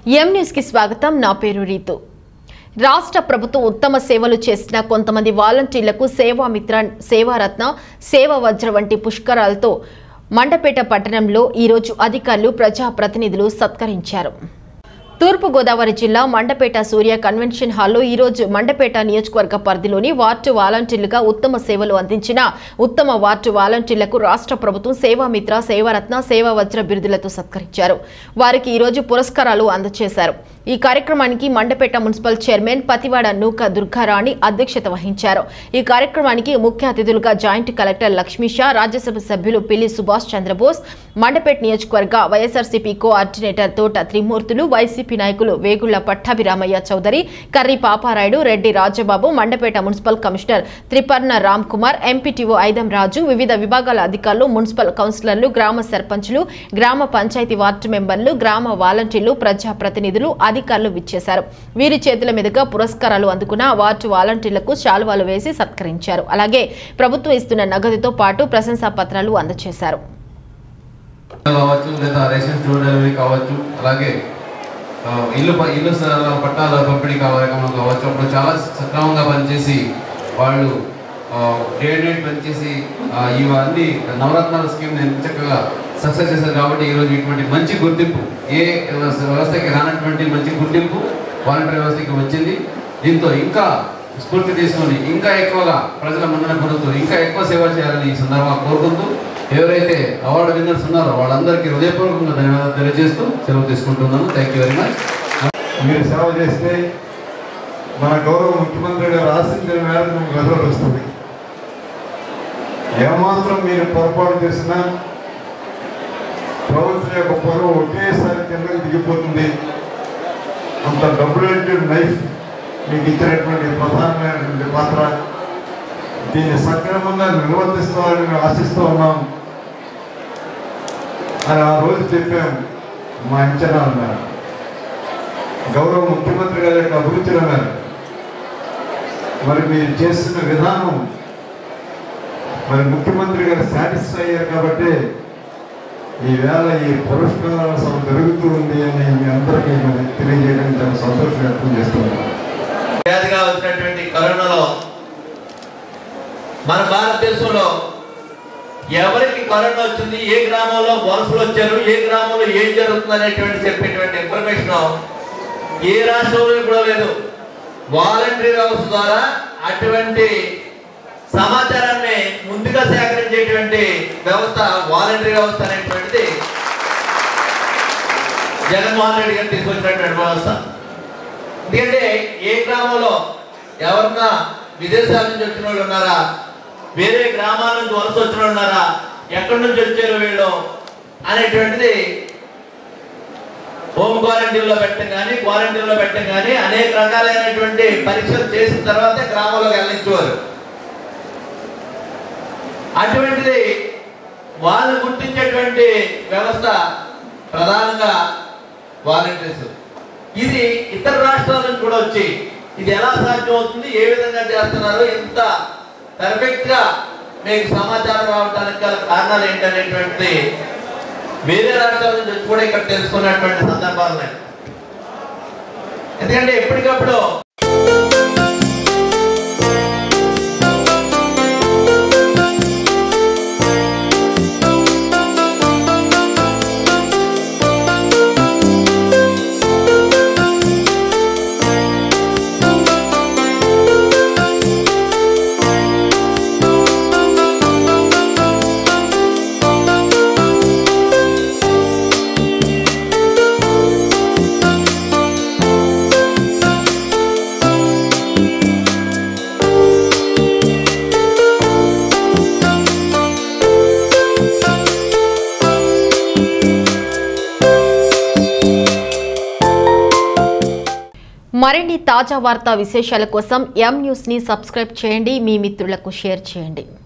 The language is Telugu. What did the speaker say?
ఎం న్యూస్ కి స్వాగతం నా పేరు రీతు రాష్ట్ర ప్రభుత్వం ఉత్తమ సేవలు చేసిన కొంతమంది వాలంటీర్లకు సేవామిత్ర సేవారత్న సేవ వజ్ర వంటి పుష్కరాలతో మండపేట పట్టణంలో ఈరోజు అధికారులు ప్రజాప్రతినిధులు సత్కరించారు తూర్పుగోదావరి జిల్లా మండపేట సూర్య కన్వెన్షన్ హాల్లో ఈ రోజు మండపేట నియోజకవర్గ పరిధిలోని వార్డు వాలంటీర్లుగా ఉత్తమ సేవలు అందించిన ఉత్తమ వార్డు వాలంటీర్లకు రాష్ట్ర ప్రభుత్వం సేవామిత్ర సేవారత్న సేవా వజ్ర బిరుదులతో సత్కరించారు వారికి ఈ రోజు పురస్కారాలు అందజేశారు ఈ కార్యక్రమానికి మండపేట మున్సిపల్ చైర్మన్ పతివాడ నూక దుర్గారాణి అధ్యక్షత వహించారు ఈ కార్యక్రమానికి ముఖ్య అతిథులుగా జాయింట్ కలెక్టర్ లక్ష్మీషా రాజ్యసభ సభ్యులు పిల్లి సుభాష్ చంద్రబోస్ మండపేట నియోజకవర్గ వైఎస్ఆర్సీపీ కోఆర్డినేటర్ తోట త్రిమూర్తులు వైసీపీ నాయకులు Vegulla Pattabhiramayya Chowdary Karri Paparayudu Reddy Rajababu Mandapeta municipal commissioner Triparna Ram Kumar MPTO Aidam Raju వివిధ విభాగాల అధికారులు మున్సిపల్ కౌన్సిలర్లు గ్రామ సర్పంచులు గ్రామ పంచాయతీ వార్డు మెంబర్లు గ్రామ వాలంటీర్లు ప్రజాప్రతినిధులు అధికారులు విచ్చేశారు వీరి చేతుల మీదుగా పురస్కారాలు అందుకున్న వార్డు వాలంటీర్లకు శాలువాలు వేసి సత్కరించారు అలాగే ప్రభుత్వం ఇస్తున్న నగదుతో పాటు ప్రశంసా పత్రాలు అందజేశారు కావచ్చు లేదా రేషన్ స్టోర్ డెలివరీ కావచ్చు అలాగే ఆ, ఇల్లు ప- ఇల్లు స్థలాల పట్టాల పంపిణీ కార్యక్రమం కావచ్చు అప్పుడు చాలా సక్రమంగా పనిచేసి వాళ్ళు డే నైట్ పనిచేసి ఆ, ఇవన్నీ నవరత్నాల స్కీమ్ ఎంత చక్కగా సక్సెస్ చేశారు కాబట్టి ఈరోజు ఇటువంటి మంచి గుర్తింపు ఏ వ్యవస్థ- వ్యవస్థకి రానటువంటి మంచి గుర్తింపు వాలంటీర్ వ్యవస్థకి వచ్చింది దీంతో ఇంకా స్ఫూర్తి తీసుకొని ఇంకా ఎక్కువగా ప్రజల మన్నన పొందుతూ ఇంకా ఎక్కువ సేవ చేయాలని ఈ సందర్భంగా కోరుకుంటూ ఎవరైతే అవార్డు విన్నర్స్ ఉన్నారో వాళ్ళందరికీ హృదయపూర్వకంగా ధన్యవాదాలు తెలియజేస్తూ సెలవు తీసుకుంటున్నాను థ్యాంక్ యూ వెరీ మచ్ మీరు సేవ చేస్తే మన గౌరవ ముఖ్యమంత్రి గారు ఆశించిన మేరకు మీకు రిజల్ట్ వస్తుంది ఏమాత్రం మీరు పొరపాటు చేసినా ప్రభుత్వం యొక్క పొరవ ఒకేసారి కిందకి దిగిపోతుంది అంత డబ్బులు నైఫ్ మీకు ఇచ్చినటువంటి ప్రధానమైనటువంటి పాత్ర దీన్ని సక్రమంగా నిర్వర్తిస్తామని మేము ఆశిస్తూ ఉన్నాం అని ఆ రోజు చెప్పాం మా అంచనా అన్నారు గౌరవ ముఖ్యమంత్రి గారి యొక్క అభిరుచులు అన్నారు మరి మీరు చేస్తున్న విధానం మరి ముఖ్యమంత్రి గారు సాటిస్ఫై అయ్యారు కాబట్టి ఈవేళ ఈ పురస్కారాల సభ జరుగుతూ ఉంది అని మీ అందరికీ మరి తెలియజేయడానికి చాలా సంతోషం వ్యక్తం చేస్తున్నాను వ్యాధిగా వచ్చినటువంటి కరోనాలో మన భారతదేశంలో ఎవరికి కరోనా వచ్చింది ఏ గ్రామంలో వలసలు వచ్చారు ఏ గ్రామంలో ఏం జరుగుతుంది అనేటువంటి చెప్పేటువంటి ఇన్ఫర్మేషన్ ఏ రాష్ట్రంలో కూడా లేదు వాలంటరీ వ్యవస్థ ద్వారా అటువంటి సమాచారాన్ని ముందుగా సేకరించేటువంటి వ్యవస్థ వాలంటరీ వ్యవస్థ అనేటువంటిది జగన్మోహన్ రెడ్డి గారు తీసుకొచ్చినటువంటి వ్యవస్థ ఎందుకంటే ఏ గ్రామంలో ఎవరన్నా విదేశాల నుంచి వచ్చిన వాళ్ళు ఉన్నారా వేరే గ్రామాల నుంచి వలస వచ్చిన వాళ్ళు ఉన్నారా ఎక్కడి నుంచి వచ్చారు వీళ్ళు అనేటువంటిది హోమ్ క్వారంటైన్ లో పెట్టడం కానీ క్వారంటైన్ లో పెట్టడం కానీ అనేక రకాలైనటువంటి పరీక్షలు చేసిన తర్వాతే గ్రామంలోకి వెళ్ళించేవారు అటువంటిది వాళ్ళు గుర్తించేటువంటి వ్యవస్థ ప్రధానంగా వాలంటీర్స్ ఇది ఇతర రాష్ట్రాల నుంచి కూడా వచ్చి ఇది ఎలా సాధ్యం అవుతుంది ఏ విధంగా చేస్తున్నారు ఇంత పర్ఫెక్ట్ గా మీకు సమాచారం రావడానికి గల కారణాలు ఏంటనేటువంటి వేరే రాష్ట్రాల నుంచి వచ్చి కూడా ఇక్కడ తెలుసుకున్నటువంటి సందర్భాలు ఉన్నాయి ఎందుకంటే ఎప్పటికప్పుడు మరిన్ని తాజా వార్తా విశేషాల కోసం ఎం న్యూస్ ని సబ్స్క్రైబ్ చేయండి మీ మిత్రులకు షేర్ చేయండి